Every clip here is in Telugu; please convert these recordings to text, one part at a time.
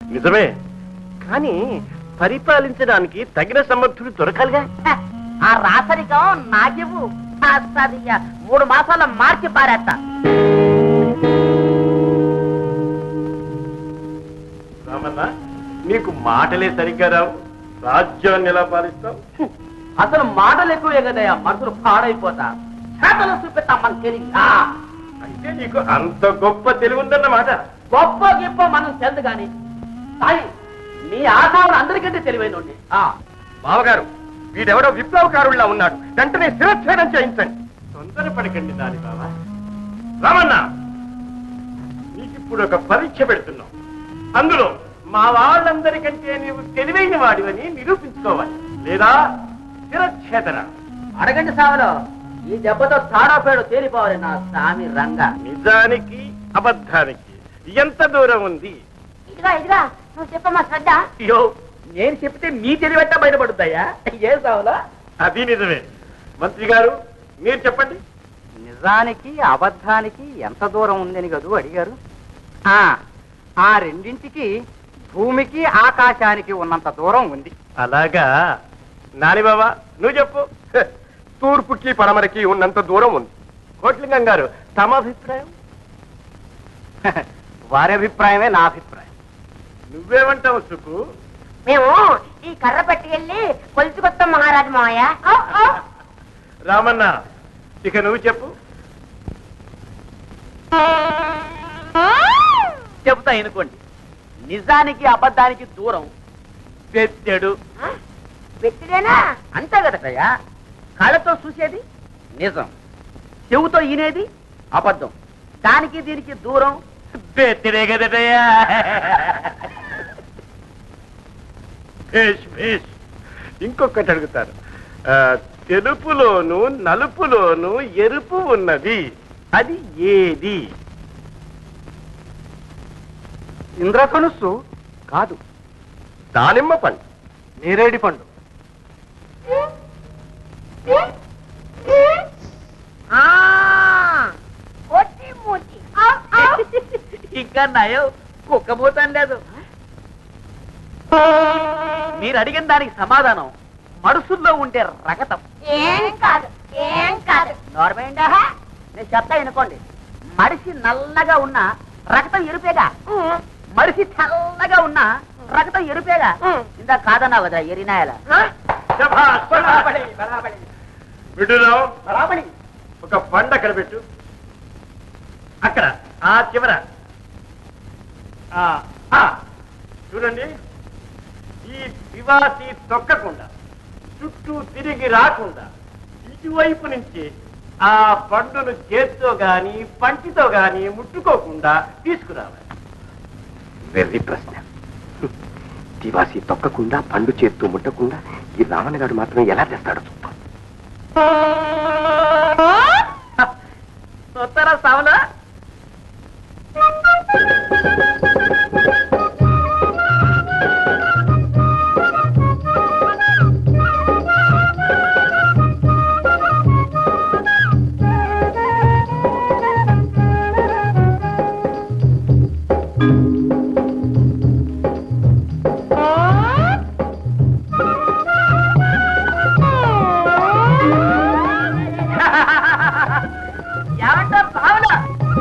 నిజమే కానీ పరిపాలించడానికి తగిన సమర్థుడు దొరకాలిగా హ, ఆ రాసరికం నాకివ్వు సరిగా మూడు మాసాల మార్చి పారేస్తా రామన్న నీకు మాటలే సరిగ్గా రావు రాజ్యాన్ని ఎలా పాలిస్తావు అసలు మాటలు ఎక్కువే కదయ్యా మనసులు పాడైపోతా చేతలు చూపిస్తాం మన తెలివి ఆ, అయితే నీకు అంత గొప్ప తెలివి ఉందన్నమాట గొప్ప గిప్ప మనం చెందు గాని సాయి నీ ఆశాలు అందరికంటే తెలివైన బావగారు వీడెవడో విప్లవకారుల్లా ఉన్నాడు వెంటనే శిరచ్ఛేదం చేయించండి తొందరపడకండి దాని బావా రామన్న నీకిప్పుడు ఒక పరీక్ష పెడుతున్నాం అందులో మా వాళ్ళందరికంటే నీవు తెలివైన వాడివని నిరూపించుకోవాలి లేదా శిరచ్ఛేదన అడగండి సావలో ఈ దెబ్బతో తాడా పేడు తేలిపోవాలి నా స్వామి రంగా నిజానికి అబద్ధానికి ఎంత దూరం ఉంది ఇదిగా ఇదిగా నువ్వు చెప్పమ్మా శ్రద్ధ అయ్యో నేను చెప్తే మీ తెలివెట్ట బయటపడుతాయా ఏ సావలో అది నిజమే మంత్రి గారు మీరు చెప్పండి నిజానికి అబద్ధానికి ఎంత దూరం ఉందని కదూ అడిగారు ఆ ఆ రెండింటికి భూమికి ఆకాశానికి ఉన్నంత దూరం ఉంది అలాగా నాని బాబా నువ్వు చెప్పు హ, తూర్పుకి పడమరకి ఉన్నంత దూరం ఉంది కోట్లింగం గారు తమ అభిప్రాయం వారి అభిప్రాయమే నా అభిప్రాయం నువ్వేమంటావు సుకు మేము ఈ కర్ర పట్టుకెళ్ళి కొలుచుకొస్తాం మహారాజు మావయ్య రామన్న ఇక నువ్వు చెప్పు చెబుతా ఎనుకోండి నిజానికి అబద్ధానికి దూరం పెద్దెడు పెట్టిదేనా అంతే కదటయ్యా కళ్ళతో చూసేది నిజం చెవుతో వినేది అబద్ధం దానికి దీనికి దూరం బెత్తిడే కదటయ్యా భేష్ భేష్ ఇంకొకటి అడుగుతాను ఆ, తెలుపులోను నలుపులోను ఎరుపు ఉన్నది అది ఏది ఇంద్రధనుస్సు కాదు దానిమ్మ పండు నేరేడి పండు ఆ, కొట్టి మూతి ఔ, ఔ. ఇంకా నయం కుక్క పోతాను లేదు మీరు అడిగిన దానికి సమాధానం మనసుల్లో ఉండే రగతం ఏం కాదు ఏం కాదు నోర్మైండా నేను చెప్తా వినుకోండి మనిషి నల్లగా ఉన్న రక్తం ఎరుపేగా మనిషి తెల్లగా ఉన్న రక్తం ఎరుపేగా ఉమ్. ఇందా కాదన్నావు కదా ఎరినాయల శభాష్, శభాష్. విడురావు బరాబడి ఒక పండు అక్కడ పెట్టు అక్కడ ఆ చివర ఆ, ఆ. చూడండి ఈ దివాసి తొక్కకుండా చుట్టూ తిరిగి రాకుండా ఇటువైపు నుంచి ఆ పండును చేత్తో గాని పంటితో గాని ముట్టుకోకుండా తీసుకురావాలి వెర్రి ప్రశ్న దివాసి తొక్కకుండా పండు చేత్తూ ముట్టకుండా ఈ రావణగాడు మాత్రం ఎలా తెస్తాడో చూద్దాం చూస్తారా సావులో ఏమంటారు సావులో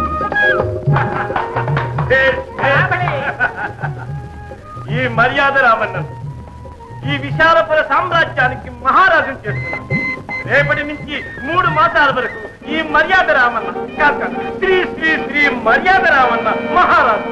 ఈ మర్యాద రామన్నను ఈ విశాలపుర సామ్రాజ్యానికి మహారాజును చేస్తున్నాను రేపటి నుంచి మూడు మాసాల వరకు ఈ మర్యాద రామన్న కాదు కాదు, శ్రీ శ్రీ శ్రీ మర్యాద రామన్న మహారాజు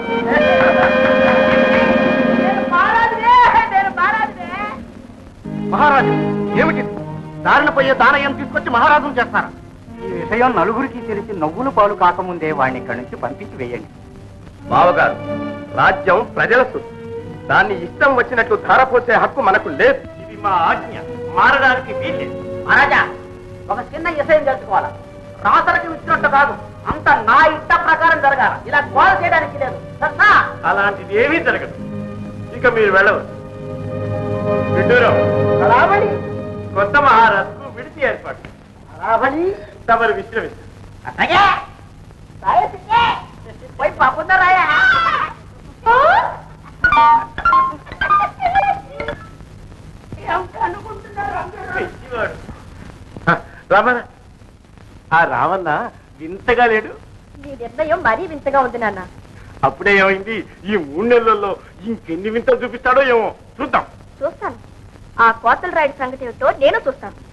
నేను మహారాజునే నేను మహారాజునే మహారాజు ఏమిటి దారిన పోయే దానయ్యం తీసుకొచ్చి మహారాజును చేస్తారా ఈ విషయం నలుగురికి తెలిసి నవ్వులు పాలు కాకముందే వాడిని ఇక్కడి నుంచి పంపించి వేయండి బావగారు రాజ్యం ప్రజల సొత్తు దాన్ని ఇష్టం వచ్చినట్లు ధారపోసే హక్కు మనకు లేదు ఇది మా ఆజ్ఞ మారడానికి వీల్లేదు మహారాజా ఒక చిన్న విషయం తెలుసుకోవాలా రాసరికి ఇచ్చినట్టు కాదు అంత నా ఇష్ట ప్రకారం జరగాల ఇలా గోల చేయడానికి లేదు సరేనా? అలాంటిది ఏమీ జరగదు ఇక మీరు వెళ్ళవచ్చు విడ్డూరం రావణి కొత్త మహారాజుకు విడిచి ఏర్పాటు రావణి తమరు విశ్రమిస్తారు అట్లాగే రాయసింగే. పోయి పప్పున్నారాయా పిచ్చివాడు. హ, రామన్న ఆ రామన్న వింతగా లేడు నీ నిర్ణయం మరీ వింతగా ఉంది నాన్న అప్పుడే ఏమైంది ఈ మూడు నెలల్లో ఇంకెన్ని వింతలు చూపిస్తాడో ఏమో చూద్దాం చూస్తాను ఆ కోతల రాయుడి సంగతి ఏమిటో నేను చూస్తాను